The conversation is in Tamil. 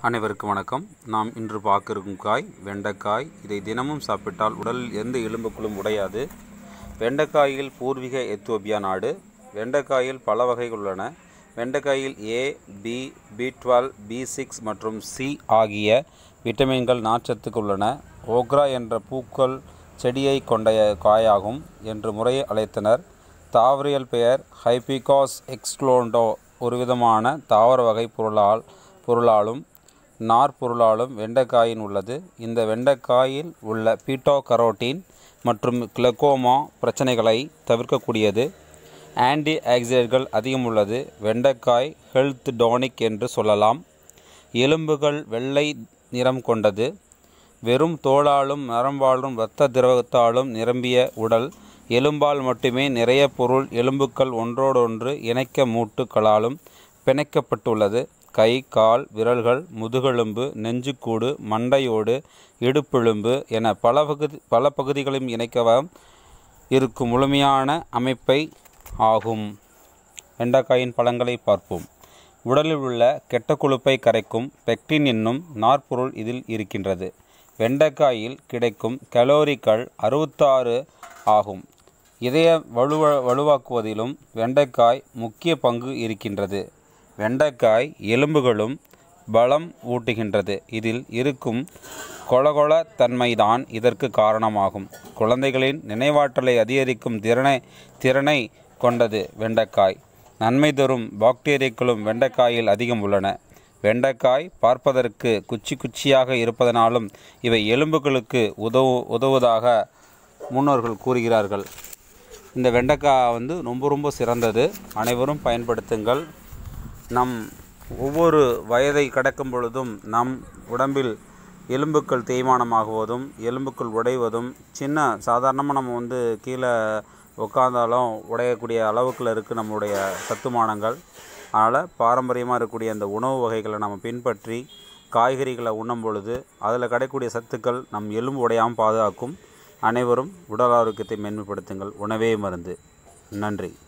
அனைவருக்கும் வணக்கம் நாம் இன்று பார்க்க இருக்கும் காய் வெண்டைக்காய் இதை தினமும் சாப்பிட்டால் உடலில் எந்த எலும்புகளும் உடையாது வெண்டைக்காயில் பூர்வீக எத்தியோப்பியா நாடு வெண்டைக்காயில் பல வகைகள் உள்ளன வெண்டைக்காயில் A B B twelve B six மற்றும் சி ஆகிய விட்டமின்கள் நார்ச்சத்துக்கு உள்ளன ஓக்ரா என்ற பூக்கள் செடியை கொண்ட காயாகும் என்று முறையை அழைத்தனர் தாவரியல் பெயர் ஹைபிகாஸ் எக்ஸ்க்ளோண்டோ ஒருவிதமான தாவர வகை பொருளால் பொருளாலும் நார்ப்பொருளாலும் வெண்டைக்காயின் உள்ளது இந்த வெண்டைக்காயில் உள்ள பீட்டோ கரோட்டின் மற்றும் கிளக்கோமா பிரச்சனைகளை தவிர்க்கக்கூடியது ஆன்டி ஆக்சிடென்ட்கள் அதிகம் உள்ளது வெண்டைக்காய் ஹெல்த் டானிக் என்று சொல்லலாம் எலும்புகள் வெள்ளை நிறம் கொண்டது வெறும் தோலாலும் நரம்பாலும் இரத்த திரவத்தாலும் நிரம்பிய உடல் எலும்பால் மட்டுமே நிறைய பொருள் எலும்புக்கள் ஒன்றோடொன்று இணைக்க மூட்டுகளாலும் பிணைக்கப்பட்டுள்ளது கை கால் விரல்கள் முதுகெலும்பு நெஞ்சுக்கூடு மண்டையோடு இடுப்பெலும்பு என பல பகுதி பல பகுதிகளையும் இணைக்கவும் இருக்கும் முழுமையான அமைப்பை ஆகும் வெண்டைக்காயின் பழங்களை பார்ப்போம் உடலில் உள்ள கெட்ட கொழுப்பை கரைக்கும் பெக்டின் என்னும் நாற்பொருள் இதில் இருக்கின்றது வெண்டைக்காயில் கிடைக்கும் கலோரிகள் அறுபத்தாறு ஆகும் இதய வலுவ வலுவாக்குவதிலும் வெண்டைக்காய் முக்கிய பங்கு இருக்கின்றது வெண்டைக்காய் எலும்புகளும் பலம் ஊட்டுகின்றது இதில் இருக்கும் கொலகொல தன்மைதான் இதற்கு காரணமாகும் குழந்தைகளின் நினைவாற்றலை அதிகரிக்கும் திறனை திறனை கொண்டது வெண்டைக்காய் நன்மை தரும் பாக்டீரியாக்களும் வெண்டைக்காயில் அதிகம் உள்ளன வெண்டைக்காய் பார்ப்பதற்கு குச்சி குச்சியாக இருப்பதனாலும் இவை எலும்புகளுக்கு உதவு உதவுவதாக முன்னோர்கள் கூறுகிறார்கள் இந்த வெண்டைக்காய் வந்து ரொம்ப ரொம்ப சிறந்தது அனைவரும் பயன்படுத்துங்கள் நம் ஒவ்வொரு வயதை கடக்கும் பொழுதும் நம் உடம்பில் எலும்புக்கள் தேய்மானமாகுவதும் எலும்புக்கள் உடைவதும் சின்ன சாதாரணமாக நம்ம வந்து கீழே உட்காந்தாலும் உடையக்கூடிய அளவுக்குள்ள இருக்குது நம்மளுடைய சத்துமானங்கள் அதனால் பாரம்பரியமாக இருக்கக்கூடிய அந்த உணவு வகைகளை நம்ம பின்பற்றி காய்கறிகளை உண்ணும் பொழுது அதில் கிடைக்கக்கூடிய சத்துக்கள் நம் எலும்பு உடையாமல் பாதுகாக்கும் அனைவரும் உடல் ஆரோக்கியத்தை மேன்மைப்படுத்துங்கள் உணவே மருந்து நன்றி